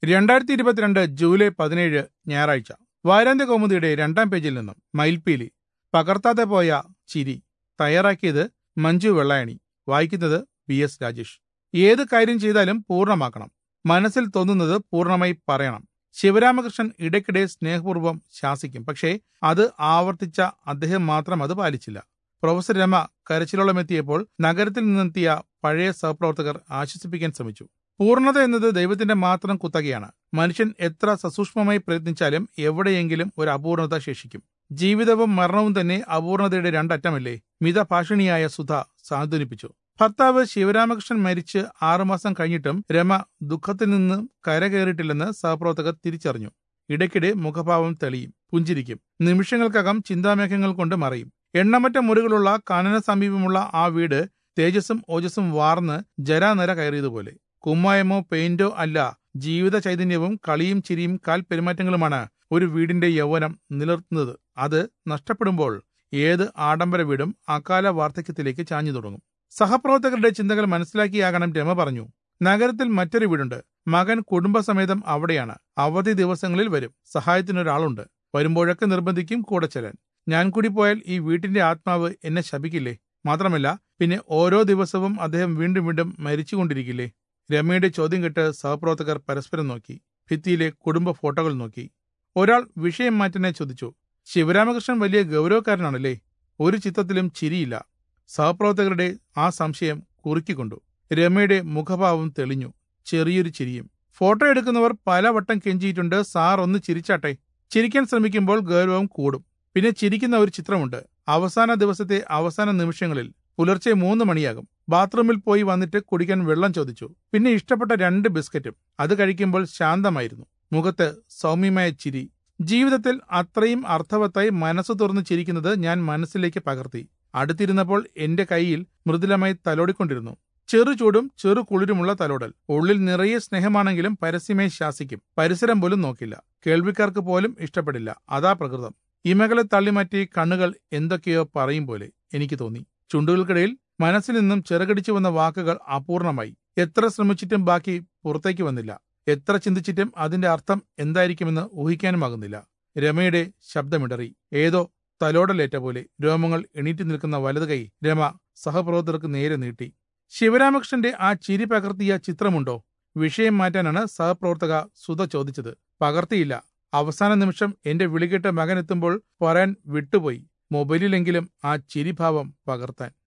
രണ്ടായിരത്തി ഇരുപത്തിരണ്ട് ജൂലൈ പതിനേഴ് ഞായറാഴ്ച വാരാന്ത്യ കൗമുദിയുടെ രണ്ടാം പേജിൽ നിന്നും മയിൽപ്പീലി പകർത്താതെ പോയ ചിരി തയ്യാറാക്കിയത് മഞ്ജു വെള്ളായണി വായിക്കുന്നത് ബി എസ് രാജേഷ് ഏത് കാര്യം ചെയ്താലും പൂർണ്ണമാക്കണം മനസ്സിൽ തോന്നുന്നത് പൂർണ്ണമായി പറയണം ശിവരാമകൃഷ്ണൻ ഇടയ്ക്കിടെ സ്നേഹപൂർവ്വം ശാസിക്കും പക്ഷേ അത് ആവർത്തിച്ച അദ്ദേഹം മാത്രം അത് പാലിച്ചില്ല പ്രൊഫസർ രമ കരച്ചിലോളമെത്തിയപ്പോൾ നഗരത്തിൽ നിന്നെത്തിയ പഴയ സഹപ്രവർത്തകർ ആശ്വസിപ്പിക്കാൻ ശ്രമിച്ചു പൂർണ്ണത എന്നത് ദൈവത്തിന്റെ മാത്രം കുത്തകയാണ് മനുഷ്യൻ എത്ര സസൂക്ഷ്മമായി പ്രയത്നിച്ചാലും എവിടെയെങ്കിലും ഒരു അപൂർണത ശേഷിക്കും ജീവിതവും മരണവും തന്നെ അപൂർണതയുടെ രണ്ടറ്റമല്ലേ മിതഭാഷിണിയായ സുധ സാന്ത്വനിപ്പിച്ചു ഭർത്താവ് ശിവരാമകൃഷ്ണൻ മരിച്ച് ആറുമാസം കഴിഞ്ഞിട്ടും രമ ദുഃഖത്തിൽ നിന്ന് കരകയറിയിട്ടില്ലെന്ന് സഹപ്രവർത്തകർ തിരിച്ചറിഞ്ഞു ഇടയ്ക്കിടെ മുഖഭാവം തെളിയും പുഞ്ചിരിക്കും നിമിഷങ്ങൾക്കകം ചിന്താമേഘങ്ങൾ കൊണ്ട് മറയും എണ്ണമറ്റ മുറികളുള്ള കാനന സമീപമുള്ള ആ വീട് തേജസ്സും ഓജസ്സും വാർന്ന് ജരാനര കയറിയതുപോലെ കുമ്മായമോ പെയിന്റോ അല്ല ജീവിത ചൈതന്യവും കളിയും ചിരിയും കാൽ പെരുമാറ്റങ്ങളുമാണ് ഒരു വീടിന്റെ യൗവനം നിലനിർത്തുന്നത് അത് നഷ്ടപ്പെടുമ്പോൾ ഏത് ആഡംബര വീടും അകാല വാർദ്ധക്യത്തിലേക്ക് ചാഞ്ഞു തുടങ്ങും സഹപ്രവർത്തകരുടെ ചിന്തകൾ മനസ്സിലാക്കിയാകണം രമ പറഞ്ഞു നഗരത്തിൽ മറ്റൊരു വീടുണ്ട് മകൻ കുടുംബസമേതം അവിടെയാണ് അവധി ദിവസങ്ങളിൽ വരും സഹായത്തിനൊരാളുണ്ട് വരുമ്പോഴൊക്കെ നിർബന്ധിക്കും കൂടെ ചെല്ലാൻ ഞാൻ കൂടി പോയാൽ ഈ വീട്ടിന്റെ ആത്മാവ് എന്നെ ശപിക്കില്ലേ മാത്രമല്ല പിന്നെ ഓരോ ദിവസവും അദ്ദേഹം വീണ്ടും വീണ്ടും മരിച്ചുകൊണ്ടിരിക്കില്ലേ രമയുടെ ചോദ്യം കേട്ട് സഹപ്രവർത്തകർ പരസ്പരം നോക്കി ഭിത്തിയിലെ കുടുംബ ഫോട്ടോകൾ നോക്കി ഒരാൾ വിഷയം മാറ്റാനായി ചോദിച്ചു ശിവരാമകൃഷ്ണൻ വലിയ ഗൗരവക്കാരനാണല്ലേ ഒരു ചിത്രത്തിലും ചിരിയില്ല സഹപ്രവർത്തകരുടെ ആ സംശയം കുറുക്കിക്കൊണ്ടു രമയുടെ മുഖഭാവം തെളിഞ്ഞു ചെറിയൊരു ചിരിയും ഫോട്ടോ എടുക്കുന്നവർ പലവട്ടം കെഞ്ചിയിട്ടുണ്ട് സാർ ഒന്ന് ചിരിച്ചാട്ടെ ചിരിക്കാൻ ശ്രമിക്കുമ്പോൾ ഗൗരവം കൂടും പിന്നെ ചിരിക്കുന്ന ഒരു ചിത്രമുണ്ട് അവസാന ദിവസത്തെ അവസാന നിമിഷങ്ങളിൽ പുലർച്ചെ മൂന്ന് മണിയാകും ബാത്റൂമിൽ പോയി വന്നിട്ട് കുടിക്കാൻ വെള്ളം ചോദിച്ചു പിന്നെ ഇഷ്ടപ്പെട്ട രണ്ട് ബിസ്ക്കറ്റും അത് കഴിക്കുമ്പോൾ ശാന്തമായിരുന്നു മുഖത്ത് സൗമ്യമായ ചിരി ജീവിതത്തിൽ അത്രയും അർത്ഥവത്തായി മനസ്സ് തുറന്ന് ചിരിക്കുന്നത് ഞാൻ മനസ്സിലേക്ക് പകർത്തി അടുത്തിരുന്നപ്പോൾ എന്റെ കൈയിൽ മൃദുലമായി തലോടിക്കൊണ്ടിരുന്നു ചെറു ചൂടും ചെറു കുളിരുമുള്ള തലോടൽ ഉള്ളിൽ നിറയെ സ്നേഹമാണെങ്കിലും പരസ്യമായി ശാസിക്കും പരിസരം പോലും നോക്കില്ല കേൾവിക്കാർക്ക് പോലും ഇഷ്ടപ്പെടില്ല അതാ പ്രകൃതം ഇമകളെ തള്ളിമാറ്റി കണ്ണുകൾ എന്തൊക്കെയോ പറയും പോലെ എനിക്ക് തോന്നി ചുണ്ടുകൾക്കിടയിൽ മനസ്സിൽ നിന്നും ചിറകടിച്ചു വന്ന വാക്കുകൾ അപൂർണമായി എത്ര ശ്രമിച്ചിട്ടും ബാക്കി പുറത്തേക്ക് വന്നില്ല എത്ര ചിന്തിച്ചിട്ടും അതിന്റെ അർത്ഥം എന്തായിരിക്കുമെന്ന് ഊഹിക്കാനുമാകുന്നില്ല രമയുടെ ശബ്ദമിടറി ഏതോ തലോടലേറ്റ പോലെ രോമങ്ങൾ എണീറ്റ് നിൽക്കുന്ന വലത് കൈ രമ സഹപ്രവർത്തകർക്ക് നേരെ നീട്ടി ശിവരാമകൃഷ്ണന്റെ ആ ചിരി പകർത്തിയ ചിത്രമുണ്ടോ വിഷയം മാറ്റാനാണ് സഹപ്രവർത്തക സുധ ചോദിച്ചത് പകർത്തിയില്ല അവസാന നിമിഷം എന്റെ വിളികെട്ട മകൻ എത്തുമ്പോൾ പറയാൻ വിട്ടുപോയി മൊബൈലിലെങ്കിലും ആ ചിരിഭാവം പകർത്താൻ